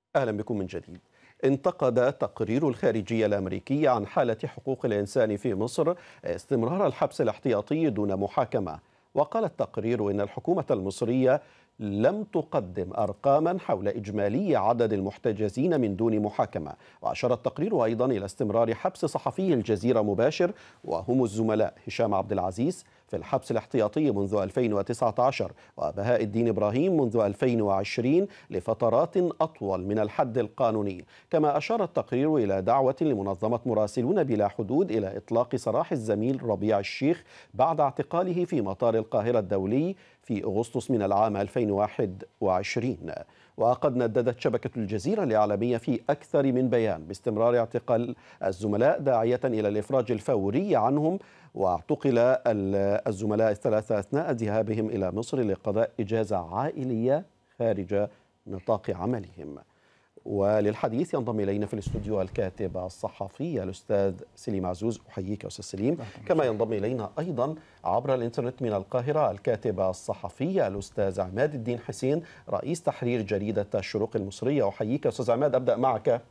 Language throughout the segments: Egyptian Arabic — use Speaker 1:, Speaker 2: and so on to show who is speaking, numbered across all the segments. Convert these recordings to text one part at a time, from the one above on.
Speaker 1: أهلا بكم من جديد انتقد تقرير الخارجية الأمريكية عن حالة حقوق الإنسان في مصر استمرار الحبس الاحتياطي دون محاكمة وقال التقرير إن الحكومة المصرية لم تقدم أرقاما حول إجمالي عدد المحتجزين من دون محاكمة وأشار التقرير أيضا إلى استمرار حبس صحفي الجزيرة مباشر وهم الزملاء هشام عبد العزيز في الحبس الاحتياطي منذ 2019 وبهاء الدين إبراهيم منذ 2020 لفترات أطول من الحد القانوني كما أشار التقرير إلى دعوة لمنظمة مراسلون بلا حدود إلى إطلاق سراح الزميل ربيع الشيخ بعد اعتقاله في مطار القاهرة الدولي في أغسطس من العام 2021 وقد نددت شبكة الجزيرة الإعلامية في أكثر من بيان باستمرار اعتقال الزملاء داعية إلى الإفراج الفوري عنهم واعتقل الزملاء الثلاثة أثناء ذهابهم إلى مصر لقضاء إجازة عائلية خارج نطاق عملهم وللحديث ينضم الينا في الاستوديو الكاتب الصحفي الاستاذ سليم عزوز احييك استاذ سليم كما ينضم الينا ايضا عبر الانترنت من القاهره الكاتب الصحفي الاستاذ عماد الدين حسين رئيس تحرير جريده الشروق المصريه احييك استاذ عماد ابدا معك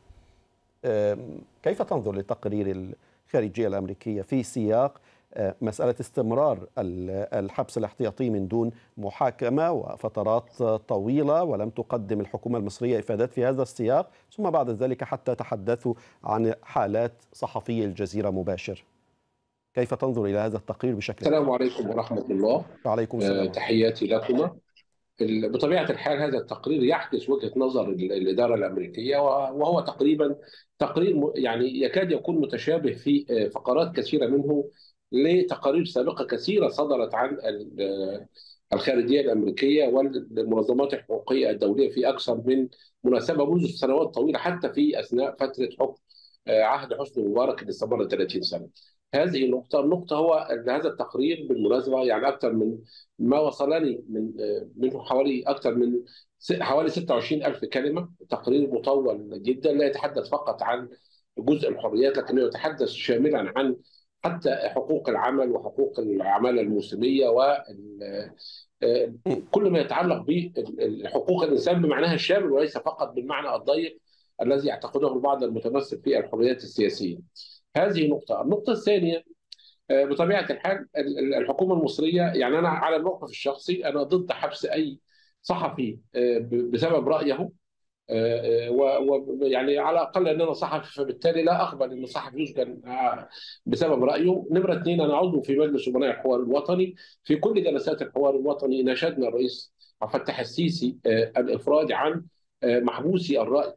Speaker 1: كيف تنظر لتقرير الخارجيه الامريكيه في سياق مسألة استمرار الحبس الاحتياطي من دون محاكمة وفترات طويلة ولم تقدم الحكومة المصرية إفادات في هذا السياق ثم بعد ذلك حتى تحدثوا عن حالات صحفي الجزيرة مباشر كيف تنظر إلى هذا التقرير بشكل
Speaker 2: السلام عليكم ورحمة الله
Speaker 1: وعليكم السلام
Speaker 2: آه، تحياتي لكما بطبيعة الحال هذا التقرير يعكس وجهة نظر الإدارة الأمريكية وهو تقريبا تقرير يعني يكاد يكون متشابه في فقرات كثيرة منه لتقارير سابقه كثيره صدرت عن الخارجيه الامريكيه والمنظمات الحقوقيه الدوليه في اكثر من مناسبه منذ سنوات طويله حتى في اثناء فتره حكم عهد حسني مبارك اللي استمر 30 سنه. هذه النقطة، النقطة هو أن هذا التقرير بالمناسبة يعني أكثر من ما وصلني من منه حوالي أكثر من حوالي 26 ألف كلمة، تقرير مطول جدا لا يتحدث فقط عن جزء الحريات لكنه يتحدث شاملا عن حتى حقوق العمل وحقوق العماله الموسميه و كل ما يتعلق بحقوق الانسان بمعناها الشامل وليس فقط بالمعنى الضيق الذي يعتقده البعض المتمسك في الحريات السياسيه. هذه نقطه، النقطه الثانيه بطبيعه الحال الحكومه المصريه يعني انا على الموقف الشخصي انا ضد حبس اي صحفي بسبب رايه ويعني على الاقل ان انا صحفي فبالتالي لا اقبل ان صحفي يسجن بسبب رايه، نمره اثنين انا عضو في مجلس امناء الحوار الوطني، في كل جلسات الحوار الوطني ناشدنا الرئيس عبد الفتاح السيسي الافراج عن محبوسي الراي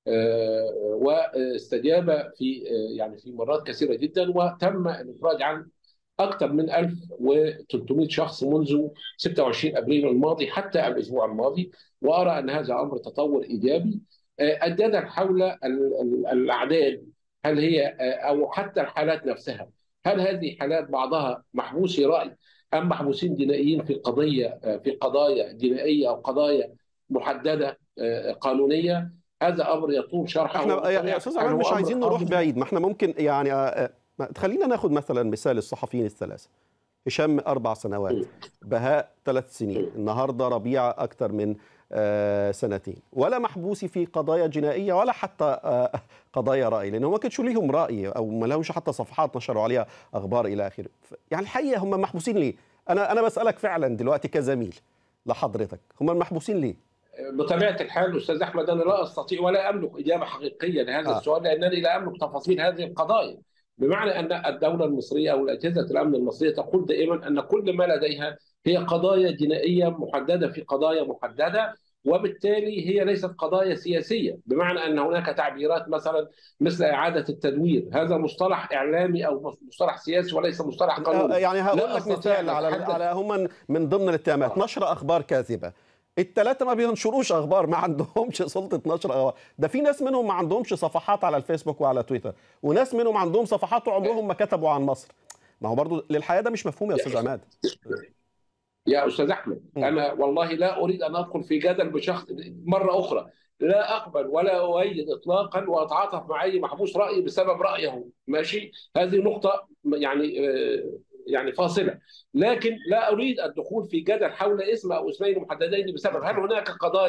Speaker 2: واستجاب في يعني في مرات كثيره جدا وتم الافراج عن اكثر من 1300 شخص منذ 26 ابريل الماضي حتى الاسبوع الماضي وارى ان هذا امر تطور ايجابي الجدل حول الاعداد هل هي او حتى الحالات نفسها هل هذه حالات بعضها محبوسي راي ام محبوسين جنائيين في قضيه في قضايا جنائيه او قضايا محدده قانونيه هذا امر يطول شرحه
Speaker 1: احنا يا استاذ عماد مش عايزين نروح بعيد ما احنا ممكن يعني خلينا ناخذ مثلا مثال الصحفيين الثلاثه هشام اربع سنوات بهاء ثلاث سنين النهارده ربيع اكثر من سنتين ولا محبوسي في قضايا جنائيه ولا حتى قضايا راي لانه ما كانش ليهم راي او ما لهمش حتى صفحات نشروا عليها اخبار الى اخره يعني الحقيقه هم محبوسين ليه انا انا بسالك فعلا دلوقتي كزميل لحضرتك هم محبوسين ليه
Speaker 2: بطبيعه الحال استاذ احمد انا لا استطيع ولا املك اجابه حقيقيه لهذا آه. السؤال لانني لا املك تفاصيل هذه القضايا بمعنى ان الدوله المصريه او اجهزه الامن المصريه تقول دائما ان كل ما لديها هي قضايا جنائيه محدده في قضايا محدده وبالتالي هي ليست قضايا سياسيه بمعنى ان هناك تعبيرات مثلا مثل اعاده التدوير هذا مصطلح اعلامي او مصطلح سياسي وليس مصطلح قانوني
Speaker 1: يعني هقول لك مثال على على هم من ضمن الاتهامات نشر اخبار كاذبه الثلاثه ما بينشروش اخبار ما عندهمش سلطه نشر اخبار ده في ناس منهم ما عندهمش صفحات على الفيسبوك وعلى تويتر وناس منهم عندهم صفحات وعمرهم ما كتبوا عن مصر ما هو برضو للحياه ده مش مفهوم يا استاذ عماد
Speaker 2: يا استاذ احمد انا والله لا اريد ان ادخل في جدل بشخص مره اخرى لا اقبل ولا اؤيد اطلاقا واتعاطف مع اي محبوس راي بسبب رايه ماشي هذه نقطه يعني يعني فاصله لكن لا اريد الدخول في جدل حول اسم او اسمين محددين بسبب هل هناك قضايا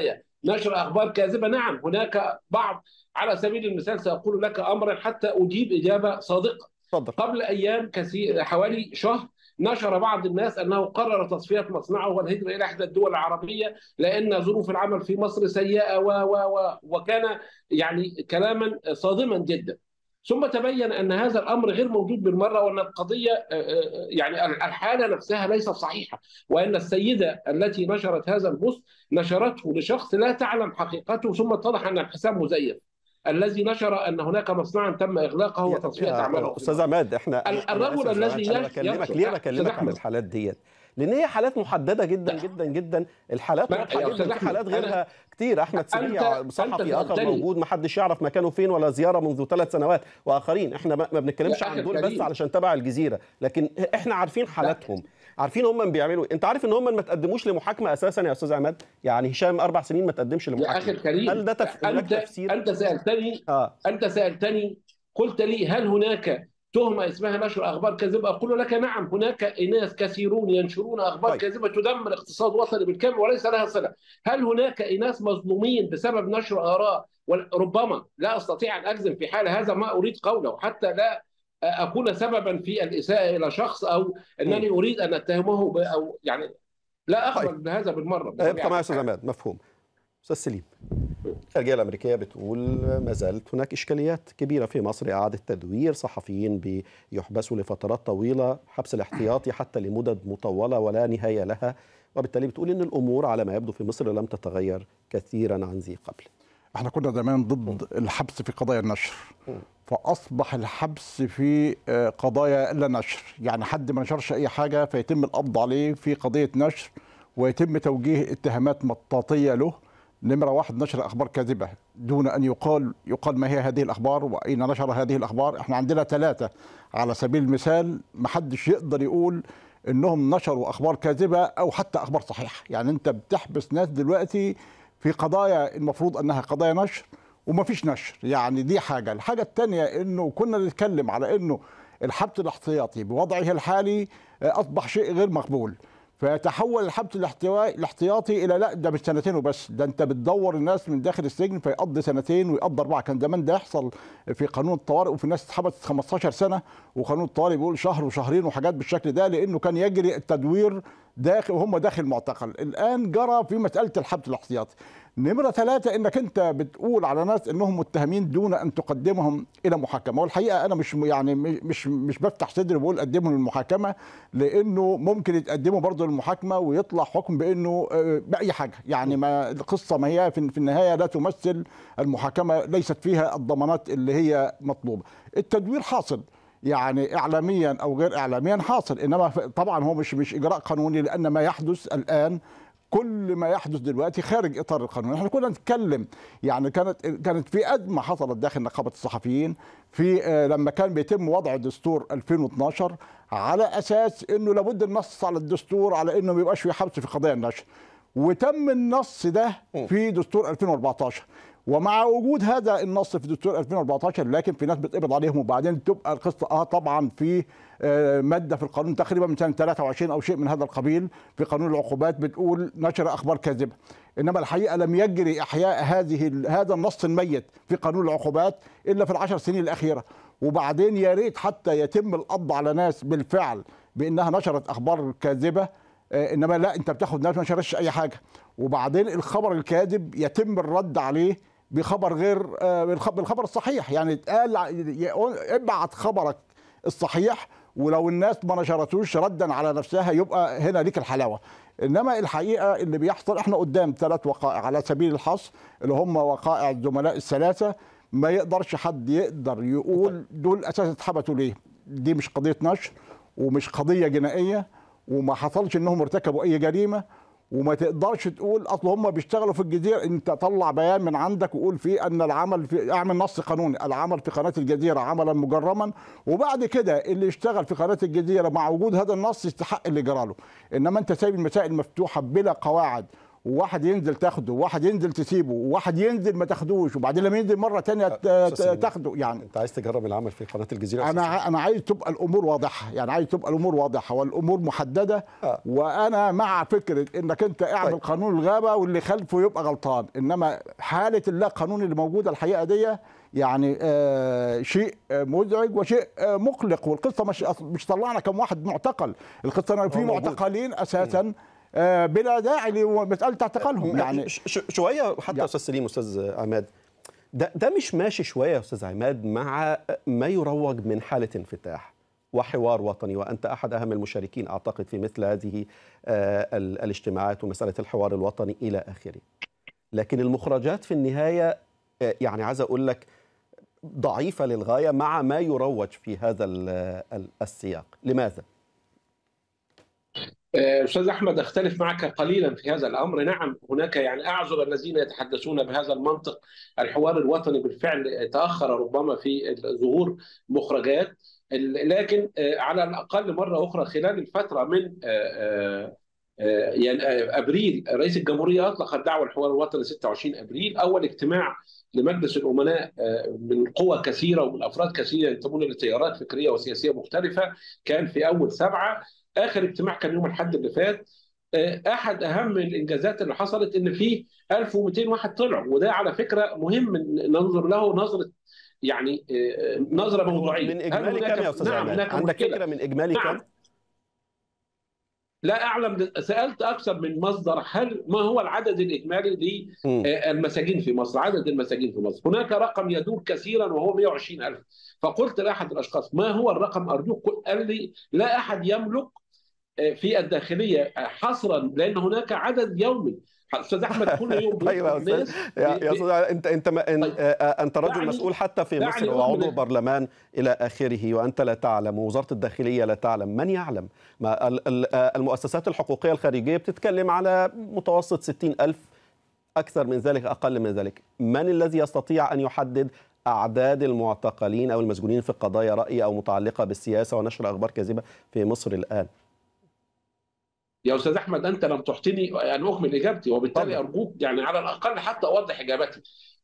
Speaker 2: نشر اخبار كاذبه نعم هناك بعض على سبيل المثال ساقول لك امرا حتى اجيب اجابه صادقه
Speaker 1: اتفضل
Speaker 2: قبل ايام كثير حوالي شهر نشر بعض الناس انه قرر تصفيه مصنعه والهجره الى احدى الدول العربيه لان ظروف العمل في مصر سيئه و و و وكان يعني كلاما صادما جدا ثم تبين ان هذا الامر غير موجود بالمره وان القضيه يعني الحاله نفسها ليست صحيحه وان السيده التي نشرت هذا البوست نشرته لشخص لا تعلم حقيقته ثم اتضح ان الحساب مزيف الذي نشر ان هناك مصنعا تم اغلاقه وتصفيه اعماله
Speaker 1: استاذ عماد احنا
Speaker 2: الرجل الذي
Speaker 1: انا بكلمك ليه بكلمك عن الحالات ديت لان هي حالات محدده جدا جدا جدا الحالات واضحه جدا في حالات غيرها كتير احمد سريع صحفي اخر موجود ما حدش يعرف مكانه فين ولا زياره منذ ثلاث سنوات واخرين احنا ما بنتكلمش عن دول بس علشان تبع الجزيره لكن احنا عارفين حالاتهم عارفين هم بيعملوا انت عارف ان هم ما تقدموش لمحاكمه اساسا يا استاذ عماد يعني هشام اربع سنين ما تقدمش لمحاكمه
Speaker 2: يا اخي الكريم
Speaker 1: هل ده تف...
Speaker 2: انت
Speaker 1: تفسير
Speaker 2: انت سالتني
Speaker 1: آه.
Speaker 2: انت سالتني قلت لي هل هناك تهمه اسمها نشر اخبار كاذبه اقول لك نعم هناك اناس كثيرون ينشرون اخبار
Speaker 1: طيب.
Speaker 2: كاذبه تدمر اقتصاد وطني بالكامل وليس لها صله هل هناك اناس مظلومين بسبب نشر اراء ربما لا استطيع ان اجزم في حال هذا ما اريد قوله حتى لا اكون سببا في الاساءه الى شخص او انني اريد ان اتهمه ب- او يعني لا اقبل
Speaker 1: طيب.
Speaker 2: بهذا بالمره
Speaker 1: ابقى
Speaker 2: بطبيعة
Speaker 1: معايا يا استاذ
Speaker 2: الحال.
Speaker 1: عماد مفهوم استاذ سليم الخارجيه الامريكيه بتقول ما زالت هناك اشكاليات كبيره في مصر اعاده تدوير صحفيين بيحبسوا لفترات طويله حبس الاحتياطي حتى لمدد مطوله ولا نهايه لها وبالتالي بتقول ان الامور على ما يبدو في مصر لم تتغير كثيرا عن ذي قبل
Speaker 3: احنا كنا زمان ضد الحبس في قضايا النشر فاصبح الحبس في آه، قضايا لا نشر يعني حد ما نشرش اي حاجه فيتم القبض عليه في قضيه نشر ويتم توجيه اتهامات مطاطيه له نمره واحد نشر اخبار كاذبه دون ان يقال يقال ما هي هذه الاخبار واين نشر هذه الاخبار احنا عندنا ثلاثه على سبيل المثال ما حدش يقدر يقول انهم نشروا اخبار كاذبه او حتى اخبار صحيحه يعني انت بتحبس ناس دلوقتي في قضايا المفروض انها قضايا نشر وما فيش نشر يعني دي حاجه الحاجه الثانيه انه كنا نتكلم على انه الحبس الاحتياطي بوضعه الحالي آه، اصبح شيء غير مقبول فيتحول الحبس الاحتوا- الاحتياطي الى لا ده مش سنتين وبس ده انت بتدور الناس من داخل السجن فيقضي سنتين ويقضي اربعه كان زمان ده يحصل في قانون الطوارئ وفي ناس اتحبست 15 سنه وقانون الطوارئ بيقول شهر وشهرين وحاجات بالشكل ده لانه كان يجري التدوير داخل وهم داخل معتقل الان جرى في مساله الحبس الاحتياطي نمره ثلاثه انك انت بتقول على ناس انهم متهمين دون ان تقدمهم الى محاكمه والحقيقه انا مش يعني مش مش بفتح صدري وبقول قدمهم للمحاكمه لانه ممكن يتقدموا برضه للمحاكمه ويطلع حكم بانه آه، باي حاجه يعني ما القصه ما هي في في النهايه لا تمثل المحاكمه ليست فيها الضمانات اللي هي مطلوبه التدوير حاصل يعني اعلاميا او غير اعلاميا حاصل انما ف- طبعا هو مش مش اجراء قانوني لان ما يحدث الان كل ما يحدث دلوقتي خارج اطار القانون احنا كنا نتكلم يعني كانت كانت في ازمه حصلت داخل نقابه الصحفيين في آه، لما كان بيتم وضع دستور 2012 على اساس انه لابد النص على الدستور على انه ما يبقاش في حبس في قضايا النشر وتم النص ده في دستور 2014 ومع وجود هذا النص في دستور 2014 لكن في ناس بتقبض عليهم وبعدين تبقى القصه اه طبعا في آه، ماده في القانون تقريبا من سنه 23 او شيء من هذا القبيل في قانون العقوبات بتقول نشر اخبار كاذبه انما الحقيقه لم يجري احياء هذه ال- هذا النص الميت في قانون العقوبات الا في العشر سنين الاخيره وبعدين يا ريت حتى يتم القبض على ناس بالفعل بانها نشرت اخبار كاذبه آه، انما لا انت بتاخد ناس ما نشرتش اي حاجه وبعدين الخبر الكاذب يتم الرد عليه بخبر غير آه، بالخ- بالخبر الصحيح يعني اتقال ع- ي- ابعت خبرك الصحيح ولو الناس ما نشرتوش ردا على نفسها يبقى هنا ليك الحلاوه انما الحقيقه اللي بيحصل احنا قدام ثلاث وقائع على سبيل الحصر اللي هم وقائع الزملاء الثلاثه ما يقدرش حد يقدر يقول دول اساسا اتحبسوا ليه دي مش قضيه نشر ومش قضيه جنائيه وما حصلش انهم ارتكبوا اي جريمه وما تقدرش تقول اصل هم بيشتغلوا في الجزيره انت طلع بيان من عندك وقول فيه ان العمل في اعمل نص قانوني العمل في قناه الجزيره عملا مجرما وبعد كده اللي يشتغل في قناه الجزيره مع وجود هذا النص يستحق اللي جراله انما انت سايب المسائل مفتوحه بلا قواعد وواحد ينزل تاخده وواحد ينزل تسيبه وواحد ينزل ما تاخدوش وبعدين لما ينزل مره تانية ت-
Speaker 1: أستاذ سليم.
Speaker 3: تاخده يعني
Speaker 1: انت عايز تجرب العمل في قناه الجزيره يا أستاذ
Speaker 3: انا انا عايز تبقى الامور واضحه يعني عايز تبقى الامور واضحه والامور محدده
Speaker 1: آه.
Speaker 3: وانا مع فكره انك انت اعمل
Speaker 1: طيب.
Speaker 3: قانون الغابه واللي خلفه يبقى غلطان انما حاله اللا قانون اللي موجوده الحقيقه دي يعني آه شيء آه، مزعج وشيء آه مقلق والقصه مش أص- مش طلعنا كم واحد معتقل القصه إن في
Speaker 1: هو موجود.
Speaker 3: معتقلين اساسا آه بلا داعي لمساله اعتقالهم يعني
Speaker 1: ش- ش- شويه حتى
Speaker 3: يا.
Speaker 1: استاذ سليم استاذ عماد ده ده مش ماشي شويه يا استاذ عماد مع ما يروج من حاله انفتاح وحوار وطني وانت احد اهم المشاركين اعتقد في مثل هذه آه، ال- الاجتماعات ومساله الحوار الوطني الى اخره لكن المخرجات في النهايه آه، يعني عايز اقول لك ضعيفه للغايه مع ما يروج في هذا ال- ال- السياق لماذا
Speaker 2: آه، استاذ احمد اختلف معك قليلا في هذا الامر نعم هناك يعني اعذر الذين يتحدثون بهذا المنطق الحوار الوطني بالفعل تاخر ربما في ظهور مخرجات ال- لكن آه، على الاقل مره اخرى خلال الفتره من آه، آه، آه، يعني آه، ابريل رئيس الجمهوريه اطلق الدعوه الحوار الوطني 26 ابريل اول اجتماع لمجلس الامناء آه، من قوى كثيره ومن افراد كثيره ينتمون لتيارات فكريه وسياسيه مختلفه كان في اول سبعه اخر اجتماع كان يوم الاحد اللي فات آه، احد اهم الانجازات اللي حصلت ان في 1200 واحد طلعوا وده على فكره مهم ننظر له نظره يعني آه، نظره موضوعيه
Speaker 1: من
Speaker 2: هل
Speaker 1: اجمالي
Speaker 2: هناك-
Speaker 1: كم يا استاذ
Speaker 2: نعم
Speaker 1: عماد
Speaker 2: هناك
Speaker 1: عندك
Speaker 2: مشكلة.
Speaker 1: فكره من اجمالي
Speaker 2: نعم
Speaker 1: كم
Speaker 2: لا اعلم سالت اكثر من مصدر هل ما هو العدد الاجمالي
Speaker 1: مم.
Speaker 2: للمساجين في مصر عدد المساجين في مصر هناك رقم يدور كثيرا وهو 120 ألف فقلت لاحد الاشخاص ما هو الرقم ارجوك قال لي لا احد يملك في الداخليه حصرا لان هناك عدد يومي استاذ احمد كل يوم
Speaker 1: طيب يا
Speaker 2: بيدخل
Speaker 1: استاذ
Speaker 2: ناس
Speaker 1: يا يا
Speaker 2: ب-
Speaker 1: استاذ انت انت ما ان
Speaker 2: طيب.
Speaker 1: آه، انت رجل
Speaker 2: دعني-
Speaker 1: مسؤول حتى في
Speaker 2: دعني
Speaker 1: مصر وعضو
Speaker 2: أكمل.
Speaker 1: برلمان الى اخره وانت لا تعلم ووزاره الداخليه لا تعلم من يعلم ما ال- ال- آه، المؤسسات الحقوقيه الخارجيه بتتكلم على متوسط 60 ألف أكثر من ذلك أقل من ذلك من الذي يستطيع أن يحدد أعداد المعتقلين أو المسجونين في قضايا رأي أو متعلقة بالسياسة ونشر أخبار كاذبة في مصر الآن
Speaker 2: يا استاذ احمد انت لم تعطيني ان اكمل اجابتي وبالتالي
Speaker 1: طبعا.
Speaker 2: ارجوك يعني على الاقل حتى اوضح اجابتي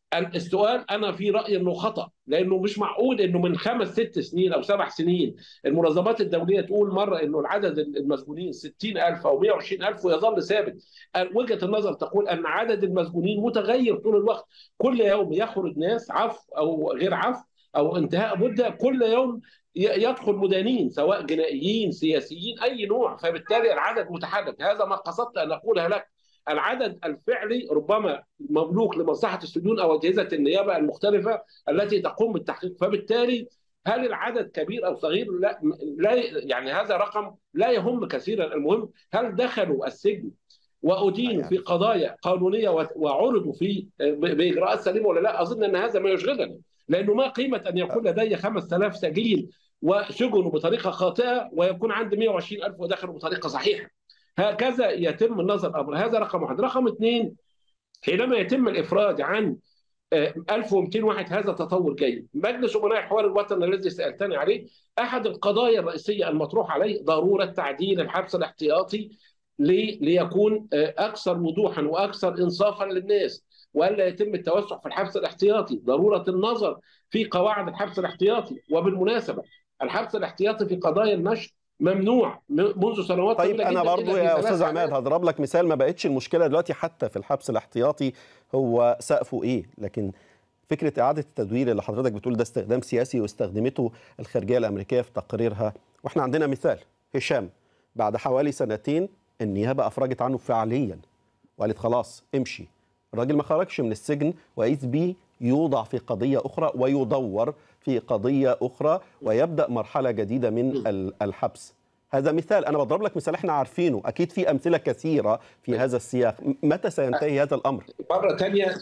Speaker 2: السؤال انا في رايي انه خطا لانه مش معقول انه من خمس ست سنين او سبع سنين المنظمات الدوليه تقول مره انه العدد المسجونين 60000 او 120000 ويظل ثابت وجهه النظر تقول ان عدد المسجونين متغير طول الوقت كل يوم يخرج ناس عفو او غير عفو او انتهاء مده كل يوم ي- يدخل مدانين سواء جنائيين سياسيين اي نوع فبالتالي العدد متحرك هذا ما قصدت ان اقوله لك العدد الفعلي ربما مملوك لمصلحه السجون او اجهزه النيابه المختلفه التي تقوم بالتحقيق فبالتالي هل العدد كبير او صغير لا لا يعني هذا رقم لا يهم كثيرا المهم هل دخلوا السجن وادينوا في قضايا قانونيه و- وعرضوا في ب- باجراءات سليمه ولا لا اظن ان هذا ما يشغلنا لانه ما قيمه ان يكون لدي 5000 سجين وسجنوا بطريقه خاطئه ويكون عندي 120000 ودخلوا بطريقه صحيحه هكذا يتم النظر الامر هذا رقم واحد رقم اثنين حينما يتم الافراج عن آه، 1200 واحد هذا تطور جيد مجلس امناء الحوار الوطني الذي سالتني عليه احد القضايا الرئيسيه المطروح عليه ضروره تعديل الحبس الاحتياطي لي- ليكون آه، اكثر وضوحا واكثر انصافا للناس والا يتم التوسع في الحبس الاحتياطي ضروره النظر في قواعد الحبس الاحتياطي وبالمناسبه الحبس الاحتياطي في قضايا النشر ممنوع م- منذ سنوات
Speaker 1: طيب
Speaker 2: طويلة
Speaker 1: انا
Speaker 2: جداً
Speaker 1: برضو
Speaker 2: إلا في
Speaker 1: يا
Speaker 2: ثلاث
Speaker 1: استاذ عماد
Speaker 2: حالات.
Speaker 1: هضرب لك مثال ما بقتش المشكله دلوقتي حتى في الحبس الاحتياطي هو سقفه ايه لكن فكره اعاده التدوير اللي حضرتك بتقول ده استخدام سياسي واستخدمته الخارجيه الامريكيه في تقريرها واحنا عندنا مثال هشام بعد حوالي سنتين النيابه افرجت عنه فعليا وقالت خلاص امشي الراجل ما خرجش من السجن واذ بيه يوضع في قضيه اخرى ويدور في قضيه اخرى ويبدا مرحله جديده من ال- الحبس هذا مثال انا بضرب لك مثال احنا عارفينه اكيد في امثله كثيره في هذا السياق م- متى سينتهي هذا الامر
Speaker 2: مرة تانية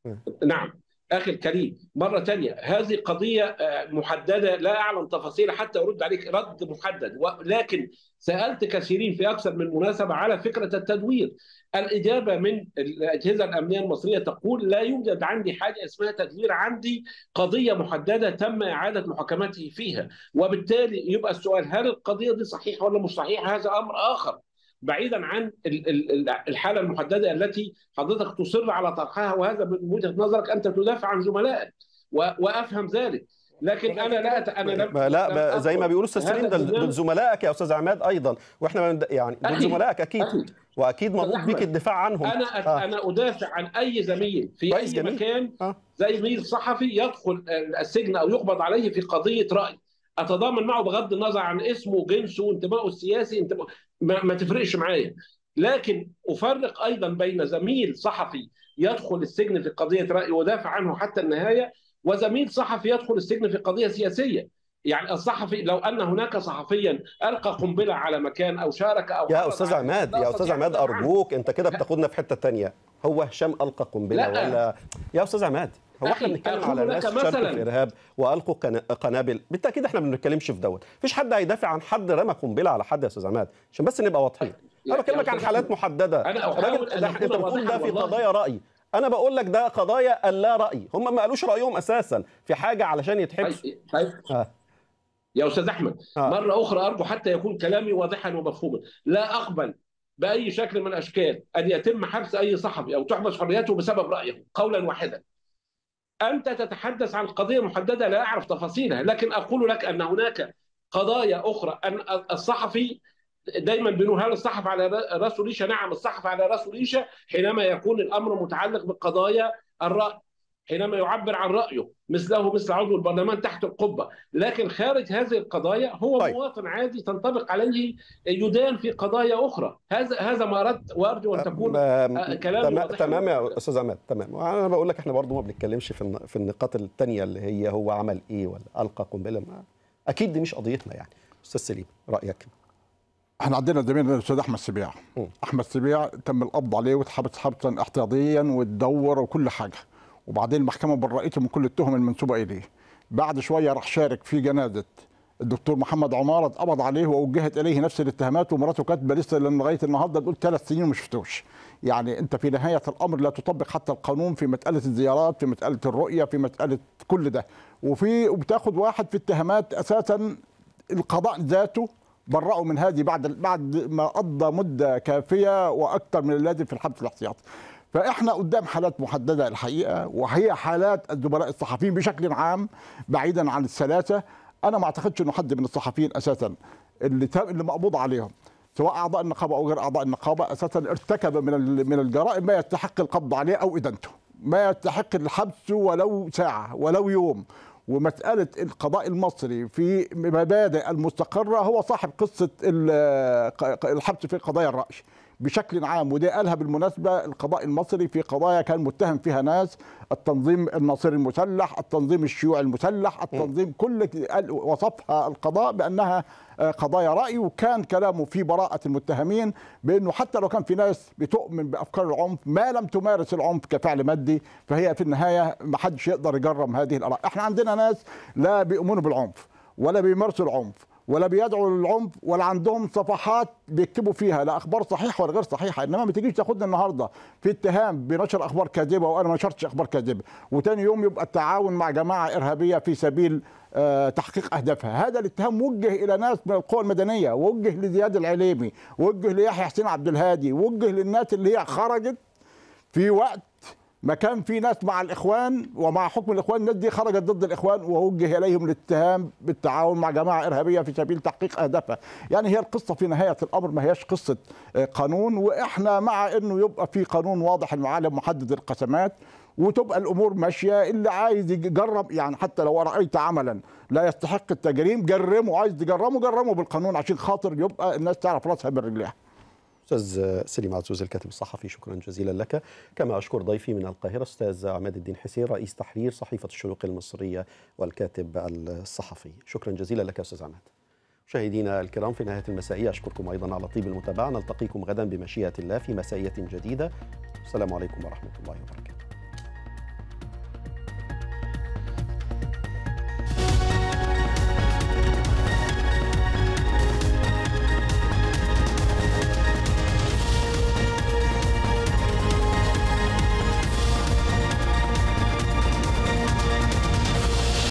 Speaker 2: نعم أخي الكريم مرة تانية هذه قضية آه، محددة لا أعلم تفاصيل حتى أرد عليك رد محدد ولكن سألت كثيرين في أكثر من مناسبة على فكرة التدوير الإجابة من الأجهزة الأمنية المصرية تقول لا يوجد عندي حاجة اسمها تدوير عندي قضية محددة تم إعادة محاكمته فيها وبالتالي يبقى السؤال هل القضية دي صحيحة ولا مش صحيحة هذا أمر آخر بعيدا عن ال- ال- ال- الحاله المحدده التي حضرتك تصر على طرحها وهذا من وجهه نظرك انت تدافع عن زملائك و- وافهم ذلك لكن انا لا أت- انا لم
Speaker 1: ما لا
Speaker 2: لم
Speaker 1: ما زي ما
Speaker 2: أقل
Speaker 1: بيقولوا استاذ
Speaker 2: هذا
Speaker 1: سليم ده
Speaker 2: البرنامج-
Speaker 1: دول زملائك يا استاذ عماد ايضا واحنا ما بند- يعني دول
Speaker 2: أكيد.
Speaker 1: زملائك اكيد
Speaker 2: أكيد.
Speaker 1: واكيد مطلوب
Speaker 2: أحمد،
Speaker 1: بيك الدفاع عنهم
Speaker 2: انا أت-
Speaker 1: آه.
Speaker 2: انا ادافع عن اي زميل في
Speaker 1: كويس
Speaker 2: اي
Speaker 1: جميل.
Speaker 2: مكان
Speaker 1: آه.
Speaker 2: زي زميل صحفي يدخل السجن او يقبض عليه في قضيه راي اتضامن معه بغض النظر عن اسمه وجنسه وانتمائه السياسي انتماء ما, ما تفرقش معايا لكن افرق ايضا بين زميل صحفي يدخل السجن في قضيه راي ودافع عنه حتى النهايه وزميل صحفي يدخل السجن في قضيه سياسيه يعني الصحفي لو ان هناك صحفيا القى قنبله على مكان او شارك او
Speaker 1: يا
Speaker 2: حرض
Speaker 1: استاذ
Speaker 2: على-
Speaker 1: عماد
Speaker 2: لا
Speaker 1: يا
Speaker 2: أستطيع
Speaker 1: استاذ
Speaker 2: أن
Speaker 1: عماد
Speaker 2: أدافع عنه.
Speaker 1: ارجوك انت كده بتاخدنا في حته تانية هو هشام القى قنبله
Speaker 2: لا.
Speaker 1: ولا يا استاذ عماد هو احنا
Speaker 2: أخي،
Speaker 1: بنتكلم
Speaker 2: أقول
Speaker 1: على
Speaker 2: لك
Speaker 1: ناس شاركوا
Speaker 2: مثلاً.
Speaker 1: في ارهاب والقوا قنا- قنابل بالتاكيد احنا ما بنتكلمش في دوت مفيش حد هيدافع عن حد رمى قنبله على حد يا استاذ عماد عشان بس نبقى واضحين
Speaker 2: يا-
Speaker 1: انا بكلمك
Speaker 2: يا
Speaker 1: عن
Speaker 2: أستاذ
Speaker 1: حالات
Speaker 2: أحمد،
Speaker 1: محدده
Speaker 2: أنا أحاول
Speaker 1: راجل
Speaker 2: أن
Speaker 1: ده
Speaker 2: أكون
Speaker 1: انت بتقول
Speaker 2: واضحاً
Speaker 1: ده في
Speaker 2: والله.
Speaker 1: قضايا راي انا بقول لك ده قضايا اللا راي هم ما قالوش رايهم اساسا في حاجه علشان يتحبسوا
Speaker 2: طيب طيب
Speaker 1: آه.
Speaker 2: يا استاذ احمد
Speaker 1: آه.
Speaker 2: مره اخرى ارجو حتى يكون كلامي واضحا ومفهوما لا اقبل باي شكل من الاشكال ان يتم حبس اي صحفي او تحبس حريته بسبب رايه قولا واحدا انت تتحدث عن قضيه محدده لا اعرف تفاصيلها لكن اقول لك ان هناك قضايا اخرى ان الصحفي دايما بنقول هل الصحفي على راسه ريشه؟ نعم الصحفي على راسه ريشه حينما يكون الامر متعلق بقضايا الراي حينما يعبر عن رايه مثله مثل عضو البرلمان تحت القبه لكن خارج هذه القضايا هو
Speaker 1: طيب.
Speaker 2: مواطن عادي تنطبق عليه يدان في قضايا اخرى هذا هذا ما اردت وارجو ان تكون
Speaker 1: آه،
Speaker 2: كلامي
Speaker 1: تمام
Speaker 2: واضح
Speaker 1: تمام يا
Speaker 2: وواضح.
Speaker 1: استاذ عماد تمام وانا بقول لك احنا برضو ما بنتكلمش في الن- في النقاط الثانيه اللي هي هو عمل ايه ولا القى قنبله ما اكيد دي مش قضيتنا يعني استاذ سليم رايك
Speaker 3: احنا عندنا زميلنا الاستاذ احمد سبيع
Speaker 1: مم.
Speaker 3: احمد سبيع تم القبض عليه واتحبس حبسا احتياطيا واتدور وكل حاجه وبعدين المحكمه برأته من كل التهم المنسوبه اليه بعد شويه راح شارك في جنازه الدكتور محمد عمارة اتقبض عليه ووجهت اليه نفس الاتهامات ومراته كاتبه لسه لغايه النهارده بتقول ثلاث سنين وما شفتوش يعني انت في نهايه الامر لا تطبق حتى القانون في مساله الزيارات في مساله الرؤيه في مساله كل ده وفي وبتاخد واحد في اتهامات اساسا القضاء ذاته برأوا من هذه بعد بعد ما قضى مده كافيه واكثر من اللازم في الحبس الاحتياطي. فاحنا قدام حالات محدده الحقيقه وهي حالات الزملاء الصحفيين بشكل عام بعيدا عن الثلاثه انا ما اعتقدش انه حد من الصحفيين اساسا اللي تا- اللي مقبوض عليهم سواء اعضاء النقابه او غير اعضاء النقابه اساسا ارتكب من ال- من الجرائم ما يستحق القبض عليه او ادانته ما يستحق الحبس ولو ساعه ولو يوم ومسألة القضاء المصري في مبادئ المستقرة هو صاحب قصة ال- الحبس في قضايا الرأي بشكل عام ودي قالها بالمناسبة القضاء المصري في قضايا كان متهم فيها ناس التنظيم الناصري المسلح التنظيم الشيوعي المسلح التنظيم كل قال- وصفها القضاء بأنها آه، قضايا رأي وكان كلامه في براءة المتهمين بأنه حتى لو كان في ناس بتؤمن بأفكار العنف ما لم تمارس العنف كفعل مادي فهي في النهاية ما حدش يقدر يجرم هذه الآراء احنا عندنا ناس لا بيؤمنوا بالعنف ولا بيمارسوا العنف ولا بيدعوا للعنف ولا عندهم صفحات بيكتبوا فيها لا اخبار صحيحه ولا غير صحيحه انما ما تجيش تاخدنا النهارده في اتهام بنشر اخبار كاذبه وانا ما نشرتش اخبار كاذبه وتاني يوم يبقى التعاون مع جماعه ارهابيه في سبيل آه، تحقيق اهدافها هذا الاتهام موجه الى ناس من القوى المدنيه ووجه لزياد العليمي ووجه ليحيى حسين عبد الهادي ووجه للناس اللي هي خرجت في وقت ما كان في ناس مع الاخوان ومع حكم الاخوان الناس دي خرجت ضد الاخوان ووجه اليهم الاتهام بالتعاون مع جماعه ارهابيه في سبيل تحقيق اهدافها، يعني هي القصه في نهايه الامر ما هياش قصه آه، قانون واحنا مع انه يبقى في قانون واضح المعالم محدد القسمات وتبقى الامور ماشيه اللي عايز يجرب يعني حتى لو رايت عملا لا يستحق التجريم جرمه عايز تجرمه جرمه بالقانون عشان خاطر يبقى الناس تعرف راسها من رجلها.
Speaker 1: استاذ سليم عزوز الكاتب الصحفي شكرا جزيلا لك كما اشكر ضيفي من القاهره استاذ عماد الدين حسين رئيس تحرير صحيفه الشروق المصريه والكاتب الصحفي شكرا جزيلا لك استاذ عماد مشاهدينا الكرام في نهايه المسائيه اشكركم ايضا على طيب المتابعه نلتقيكم غدا بمشيئه الله في مسائيه جديده السلام عليكم ورحمه الله وبركاته